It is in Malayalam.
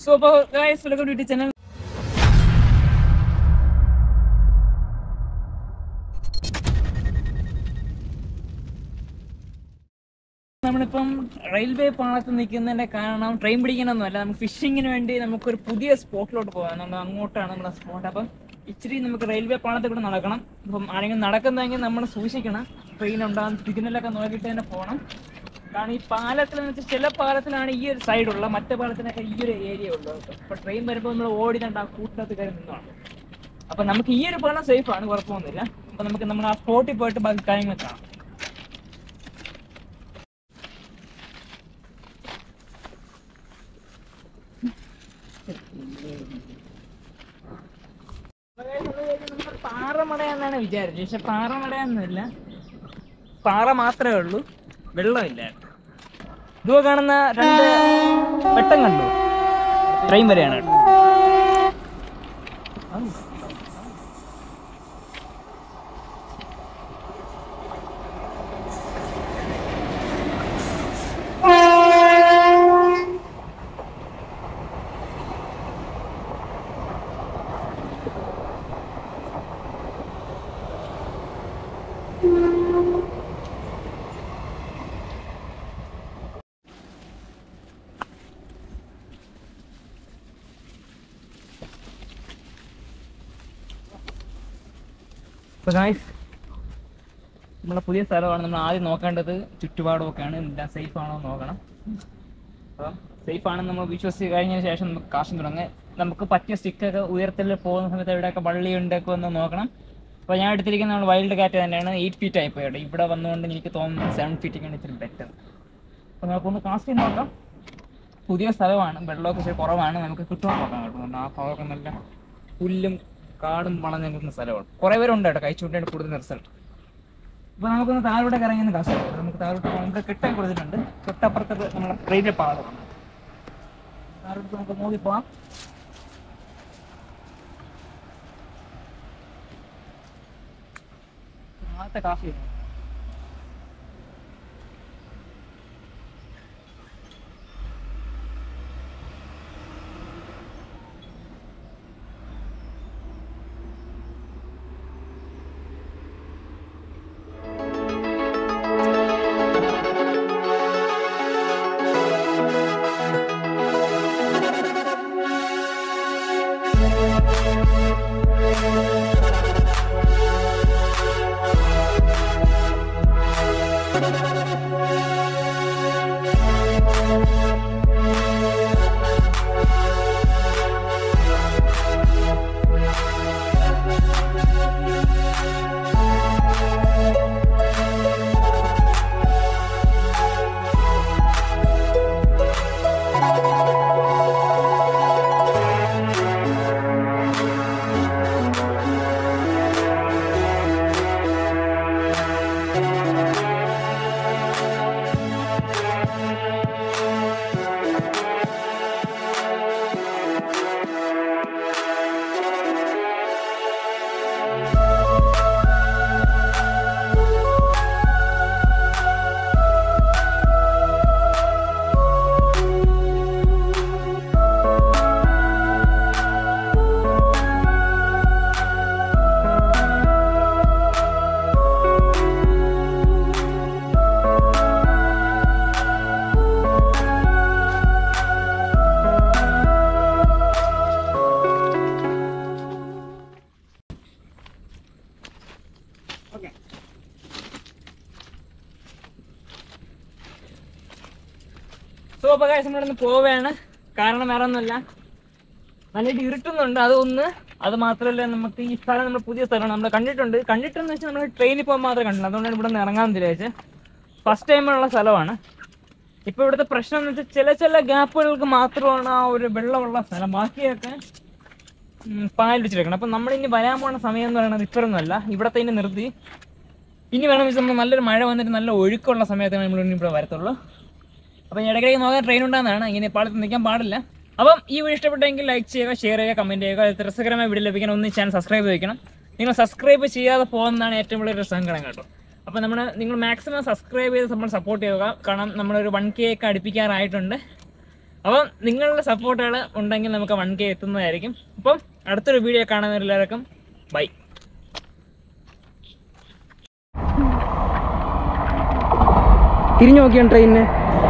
സോ അപ്പോൾ ഗൈസ് വെൽക്കം ടു ചാനൽ നമ്മളിപ്പം റെയിൽവേ പാളത്ത് നിൽക്കുന്നതിന്റെ കാരണം ട്രെയിൻ പിടിക്കണമെന്നല്ല നമുക്ക് ഫിഷിങ്ങിന് വേണ്ടി നമുക്കൊരു പുതിയ സ്പോട്ടിലോട്ട് പോകാം നമ്മൾ അങ്ങോട്ടാണ് നമ്മുടെ സ്പോട്ട് അപ്പം ഇച്ചിരി നമുക്ക് റെയിൽവേ പാളത്തിൽ കൂടെ നടക്കണം അപ്പം ആരെങ്കിലും നടക്കുന്നെങ്കിൽ നമ്മൾ സൂക്ഷിക്കണം ട്രെയിൻ ഉണ്ടാകുന്ന സിഗ്നലൊക്കെ നോക്കിയിട്ട് തന്നെ പോകണം കാരണം ഈ പാലത്തിൽ എന്ന് വെച്ചാൽ ചില പാലത്തിലാണ് ഈ ഒരു സൈഡുള്ള മറ്റേ പാലത്തിനൊക്കെ ഈ ഒരു ഏരിയ ഉള്ളത് അപ്പൊ ട്രെയിൻ വരുമ്പോൾ നമ്മൾ ഓടി കണ്ട് ആ കൂട്ടത്ത് കയറി നിന്നാണ് അപ്പൊ നമുക്ക് ഈ ഒരു പാലം സേഫ് ആണ് കുഴപ്പമൊന്നുമില്ല അപ്പൊ നമുക്ക് നമ്മൾ ആ സ്പോട്ടിൽ പോയിട്ട് ബാക്കി കാര്യങ്ങൾ കാണാം പാറമടയെന്നാണ് വിചാരിച്ചത് പക്ഷെ പാറമടയൊന്നുമില്ല പാറ മാത്രമേ ഉള്ളൂ വെള്ളമില്ല ഇതുവ കാണുന്ന രണ്ട് വെട്ടം കണ്ടു ട്രെയിൻ വരെയാണ് കേട്ടോ അപ്പോൾ ഗായ്സ് നമ്മളെ പുതിയ സ്ഥലമാണ് നമ്മൾ ആദ്യം നോക്കേണ്ടത് ചുറ്റുപാടും ഒക്കെയാണ് എല്ലാം സേഫ് ആണോ എന്ന് നോക്കണം അപ്പം സേഫ് ആണെന്ന് നമ്മൾ വിശ്വസിച്ച് കഴിഞ്ഞതിന് ശേഷം നമുക്ക് കാശും തുടങ്ങി നമുക്ക് പറ്റിയ സ്റ്റിക്കൊക്കെ ഉയരത്തിൽ പോകുന്ന സമയത്ത് എവിടെയൊക്കെ വള്ളി ഉണ്ടൊക്കെ ഒന്ന് നോക്കണം അപ്പോൾ ഞാൻ എടുത്തിരിക്കുന്ന നമ്മൾ വൈൽഡ് കാറ്റ് തന്നെയാണ് എയ്റ്റ് ഫീറ്റ് ആയി പോയിട്ട് ഇവിടെ വന്നുകൊണ്ട് എനിക്ക് തോന്നുന്നു സെവൻ ഫീറ്റൊക്കെയാണ് ഇത്തിരി ബെറ്റർ അപ്പോൾ നമുക്കൊന്ന് കാസ്റ്റ് ചെയ്ത് നോക്കാം പുതിയ സ്ഥലമാണ് വെള്ളമൊക്കെ ഇച്ചിരി കുറവാണ് നമുക്ക് കിട്ടുവാൻ നോക്കാം കേട്ടോ കാരണം ആ ഭാഗമൊക്കെ നല്ല പുല്ലും കാടും വളഞ്ഞു നിൽക്കുന്ന സ്ഥലമാണ് കുറേ പേരുണ്ട് കേട്ടോ കഴിച്ചുകൊണ്ടാണ് കൂടുതൽ റിസൾട്ട് അപ്പോൾ നമുക്കൊന്ന് താഴോട്ട് ഇറങ്ങി ഒന്ന് കാശ് നമുക്ക് താഴോട്ട് പോകാം നമുക്ക് കെട്ടാൻ കൊടുത്തിട്ടുണ്ട് തൊട്ടപ്പുറത്ത് നമ്മളെ ട്രെയിനിലെ പാളമാണ് താഴോട്ട് നമുക്ക് നോക്കി പോവാം ആദ്യത്തെ കാശ് ചെയ്യുന്നു ഓക്കെ സോ അപ്പോൾ കാര്യം നമ്മളിന്ന് പോവുകയാണ് കാരണം വേറെ ഒന്നുമല്ല നന്നായിട്ട് ഇരുട്ടുന്നുണ്ട് അതൊന്ന് അത് മാത്രമല്ല നമുക്ക് ഈ സ്ഥലം നമ്മൾ പുതിയ സ്ഥലമാണ് നമ്മൾ കണ്ടിട്ടുണ്ട് കണ്ടിട്ടെന്ന് വെച്ചാൽ നമ്മൾ ട്രെയിനിൽ പോകാൻ മാത്രമേ കണ്ടില്ല അതുകൊണ്ടാണ് ഇവിടെ നിന്ന് ഇറങ്ങാൻ വിചാരിച്ചത് ഫസ്റ്റ് ടൈമുള്ള സ്ഥലമാണ് ഇപ്പോൾ ഇവിടുത്തെ പ്രശ്നം എന്ന് വെച്ചാൽ ചില ചില ഗ്യാപ്പുകൾക്ക് മാത്രമാണ് ആ ഒരു വെള്ളമുള്ള സ്ഥലം ബാക്കിയൊക്കെ ഉം, പായൽ വെച്ചിരിക്കണം അപ്പം നമ്മളിനി വരാൻ പോകുന്ന സമയം എന്ന് പറയുന്നത് ഇപ്പോഴൊന്നുമല്ല ഇവിടത്തെ ഇനി നിർത്തി ഇനി വേണം വെച്ചാൽ നമ്മൾ നല്ലൊരു മഴ വന്നിട്ട് നല്ല ഒഴുക്കുള്ള സമയത്താണ് നമ്മൾ ഇനി ഇവിടെ വരത്തുള്ളൂ അപ്പം ഇടയ്ക്കിടയ്ക്ക് നോക്കാൻ ട്രെയിൻ ഉണ്ടാകുന്നതാണ് ഇങ്ങനെ പാടത്ത് നിൽക്കാൻ പാടില്ല അപ്പം ഈ വീഡിയോ ഇഷ്ടപ്പെട്ടെങ്കിൽ ലൈക്ക് ചെയ്യുക ഷെയർ ചെയ്യുക കമൻറ്റ് ചെയ്യുക അത് രസകരമായ വീഡിയോ ലഭിക്കാൻ ഒന്ന് ചാനൽ സബ്സ്ക്രൈബ് ചെയ്യണം നിങ്ങൾ സബ്സ്ക്രൈബ് ചെയ്യാതെ പോകുന്നതാണ് ഏറ്റവും വലിയൊരു സങ്കടം കേട്ടോ അപ്പോൾ നമ്മൾ നിങ്ങൾ മാക്സിമം സബ്സ്ക്രൈബ് ചെയ്ത് നമ്മൾ സപ്പോർട്ട് ചെയ്യുക കാരണം നമ്മളൊരു വൺ കെ ഒക്കെ അടുപ്പിക്കാറായിട്ടുണ്ട് അപ്പം നിങ്ങളുടെ സപ്പോർട്ടുകൾ ഉണ്ടെങ്കിൽ നമുക്ക് വൺ കെ എത്തുന്നതായിരിക്കും അപ്പം അടുത്തൊരു വീഡിയോ കാണുന്നവരെല്ലാവർക്കും ബൈ തിരിഞ്ഞു നോക്കിയാണ് ട്രെയിനിന്